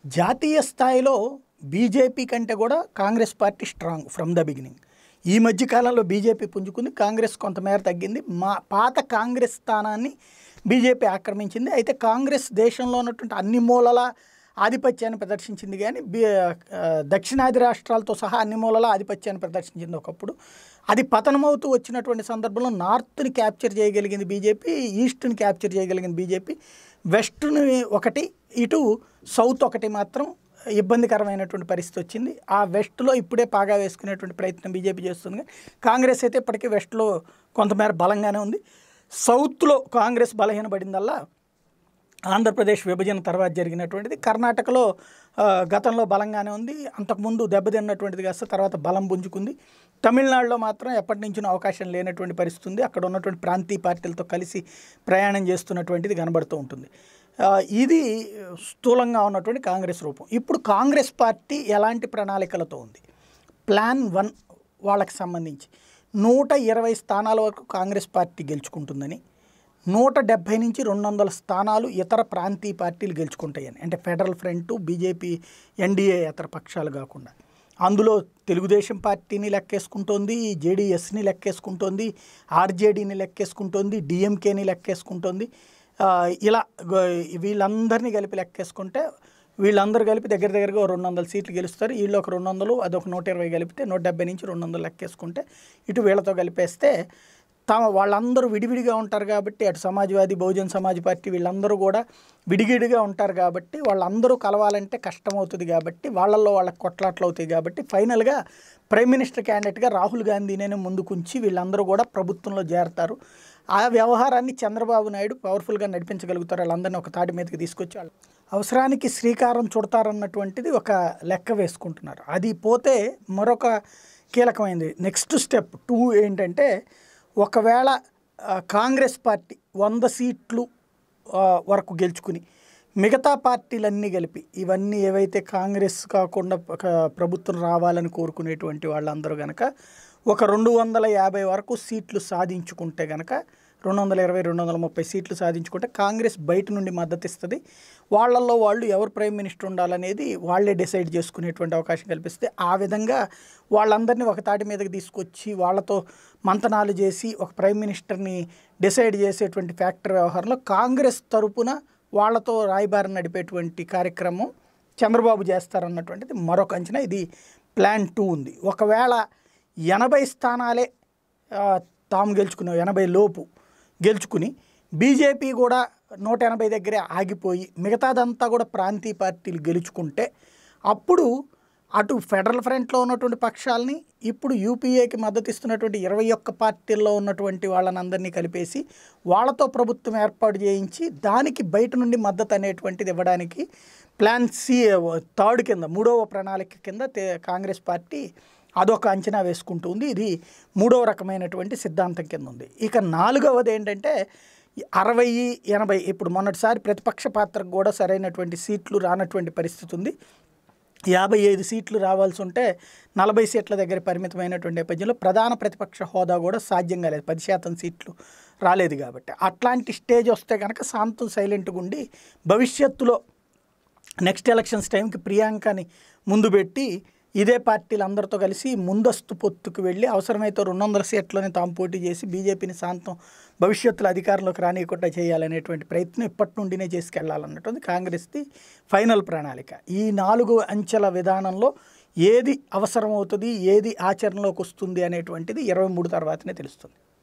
జాతీయ స్థాయిలో బీజేపీ కంటే కూడా Congress party strong from the beginning ఈ మధ్య కాలంలో బీజేపీ పుంజుకుంది కాంగ్రెస్ కొంతమేర తగ్గింది మా పాత కాంగ్రెస్ స్థానాన్ని బీజేపీ ఆక్రమించింది అయితే కాంగ్రెస్ దేశంలో ఉన్నటువంటి అన్ని మూలల ఆధిపత్యాన్ని ప్రదర్శించింది కానీ బీ ఆ, దక్షిణాది రాష్ట్రాలతో సహా అన్ని మూలల ఆధిపత్యాన్ని ప్రదర్శించింది ఒకప్పుడు అది పతనమవుతూ వచ్చినటువంటి సందర్భంలో నార్త్ని క్యాప్చర్ చేయగలిగింది బీజేపీ ఈస్ట్ని క్యాప్చర్ చేయగలిగింది బీజేపీ వెస్ట్ని ఒకటి ఇటు సౌత్ ఒకటి మాత్రం ఇబ్బందికరమైనటువంటి పరిస్థితి వచ్చింది ఆ వెస్ట్లో ఇప్పుడే పాగా వేసుకునేటువంటి ప్రయత్నం బీజేపీ చేస్తుంది కానీ కాంగ్రెస్ అయితే ఇప్పటికీ వెస్ట్లో కొంతమేర బలంగానే ఉంది సౌత్లో కాంగ్రెస్ బలహీనపడిందల్లా ఆంధ్రప్రదేశ్ విభజన తర్వాత జరిగినటువంటిది కర్ణాటకలో ఆ, గతంలో బలంగానే ఉంది అంతకుముందు దెబ్బతిన్నటువంటిది కాస్త తర్వాత బలం పుంజుకుంది తమిళనాడులో మాత్రం ఎప్పటి నుంచినో అవకాశం లేనటువంటి పరిస్థితి ఉంది అక్కడ ఉన్నటువంటి ప్రాంతీయ పార్టీలతో కలిసి ప్రయాణం చేస్తున్నటువంటిది కనబడుతూ ఉంటుంది ఆ, ఇది స్థూలంగా ఉన్నటువంటి కాంగ్రెస్ రూపం ఇప్పుడు కాంగ్రెస్ పార్టీ ఎలాంటి ప్రణాళికలతో ఉంది ప్లాన్ వన్ వాళ్ళకి సంబంధించి నూట ఇరవై స్థానాల వరకు కాంగ్రెస్ పార్టీ గెలుచుకుంటుందని నూట డెబ్భై నుంచి రెండు వందల స్థానాలు ఇతర ప్రాంతీయ పార్టీలు గెలుచుకుంటాయని అంటే ఫెడరల్ ఫ్రంట్ బీజేపీ ఎన్డీఏ ఇతర పక్షాలు కాకుండా అందులో తెలుగుదేశం పార్టీని లెక్కేసుకుంటోంది జేడీఎస్ని లెక్కేసుకుంటోంది ఆర్జేడీని లెక్కేసుకుంటోంది డిఎంకేని లెక్కేసుకుంటోంది ఆ, ఇలా గ- వీళ్ళందరినీ కలిపి లెక్కేసుకుంటే వీళ్ళందరూ కలిపి దగ్గర దగ్గరగా ఓ రెండు వందల సీట్లు గెలుస్తారు వీళ్ళు ఒక రెండు వందలు అదొక నూట ఇరవై కలిపితే నూట డెబ్బై నుంచి రెండు వందలు లెక్కేసుకుంటే ఇటు వీళ్ళతో కలిపేస్తే తమ వాళ్ళందరూ విడివిడిగా ఉంటారు కాబట్టి అటు సమాజ్వాదీ బహుజన్ సమాజ్ పార్టీ వీళ్ళందరూ కూడా విడిగిడిగా ఉంటారు కాబట్టి వాళ్ళందరూ కలవాలంటే కష్టమవుతుంది కాబట్టి వాళ్ళల్లో వాళ్ళకి కొట్లాట్లు అవుతాయి కాబట్టి ఫైనల్గా ప్రైమ్ మినిస్టర్ క్యాండిడేట్గా రాహుల్ గాంధీనే ముందుకుంచి వీళ్ళందరూ కూడా ప్రభుత్వంలో చేరతారు ఆ వ్యవహారాన్ని చంద్రబాబు నాయుడు పవర్ఫుల్గా నడిపించగలుగుతారు వాళ్ళందరినీ ఒక తాటి మీదకి తీసుకొచ్చి వాళ్ళు అవసరానికి శ్రీకారం చుడతారన్నటువంటిది ఒక లెక్క వేసుకుంటున్నారు అది పోతే మరొక కీలకమైనది నెక్స్ట్ స్టెప్ టూ ఏంటంటే ఒకవేళ ఆ, కాంగ్రెస్ పార్టీ వంద సీట్లు ఆ, వరకు గెలుచుకుని మిగతా పార్టీలన్నీ కలిపి ఇవన్నీ ఏవైతే కాంగ్రెస్ కాకుండా ఒక ప్రభుత్వం రావాలని కోరుకునేటువంటి వాళ్ళందరూ గనక ఒక రెండు వందల యాభై వరకు సీట్లు సాధించుకుంటే గనక రెండు వందల ఇరవై రెండు వందల ముప్పై సీట్లు సాధించుకుంటే కాంగ్రెస్ బయట నుండి మద్దతు ఇస్తుంది వాళ్ళల్లో వాళ్ళు ఎవరు ప్రైమ్ మినిస్టర్ ఉండాలనేది వాళ్ళే డిసైడ్ చేసుకునేటువంటి అవకాశం కల్పిస్తే ఆ విధంగా వాళ్ళందరినీ ఒక తాటి మీదకి తీసుకొచ్చి వాళ్ళతో మంతనాలు చేసి ఒక ప్రైమ్ మినిస్టర్ని డిసైడ్ చేసేటువంటి ఫ్యాక్టర్ వ్యవహారంలో కాంగ్రెస్ తరపున వాళ్ళతో రాయబారం నడిపేటువంటి కార్యక్రమం చంద్రబాబు చేస్తారన్నటువంటిది మరొక అంచనా ఇది ప్లాన్ టూ ఉంది ఒకవేళ ఎనభై స్థానాలే ఆ, తాము గెలుచుకున్నాం ఎనభై లోపు గెలుచుకుని బీజేపీ కూడా నూట ఎనభై దగ్గరే ఆగిపోయి మిగతాదంతా కూడా ప్రాంతీయ పార్టీలు గెలుచుకుంటే అప్పుడు అటు ఫెడరల్ ఫ్రంట్లో ఉన్నటువంటి పక్షాలని ఇప్పుడు యూపీఏకి మద్దతు ఇస్తున్నటువంటి ఇరవై ఒక్క పార్టీల్లో ఉన్నటువంటి వాళ్ళని అందరినీ కలిపేసి వాళ్ళతో ప్రభుత్వం ఏర్పాటు చేయించి దానికి బయట నుండి మద్దతు అనేటువంటిది ఇవ్వడానికి ప్లాన్ సి థర్డ్ కింద మూడవ ప్రణాళిక కింద తే- కాంగ్రెస్ పార్టీ అదొక అంచనా వేసుకుంటుంది ఇది మూడవ రకమైనటువంటి సిద్ధాంతం కింద ఉంది ఇక నాలుగవది ఏంటంటే ఈ అరవై ఎనభై ఇప్పుడు మొన్నటిసారి ప్రతిపక్ష పాత్రకు కూడా సరైనటువంటి సీట్లు రానటువంటి పరిస్థితి ఉంది యాభై ఐదు సీట్లు రావాల్సి ఉంటే నలభై సీట్ల దగ్గర పరిమితమైనటువంటి నేపథ్యంలో ప్రధాన ప్రతిపక్ష హోదా కూడా సాధ్యం కాలేదు పది శాతం సీట్లు రాలేదు కాబట్టి అట్లాంటి స్టేజ్ వస్తే కనుక శాంతం సైలెంట్గా ఉండి భవిష్యత్తులో నెక్స్ట్ ఎలక్షన్స్ టైంకి ప్రియాంకని ముందు పెట్టి ఇదే పార్టీలు అందరితో కలిసి ముందస్తు పొత్తుకు వెళ్ళి అవసరమైతే రెండు వందల సీట్లోనే తాము పోటీ చేసి బీజేపీని శాంతం భవిష్యత్తులో అధికారంలోకి రానియకుండా చేయాలనేటువంటి ప్రయత్నం ఇప్పటి నుండినే చేసుకెళ్లాలన్నటువంటి కాంగ్రెస్ది ఫైనల్ ప్రణాళిక ఈ నాలుగు అంచెల విధానంలో ఏది అవసరమవుతుంది ఏది ఆచరణలోకి వస్తుంది అనేటువంటిది ఇరవై మూడు తర్వాతనే తెలుస్తుంది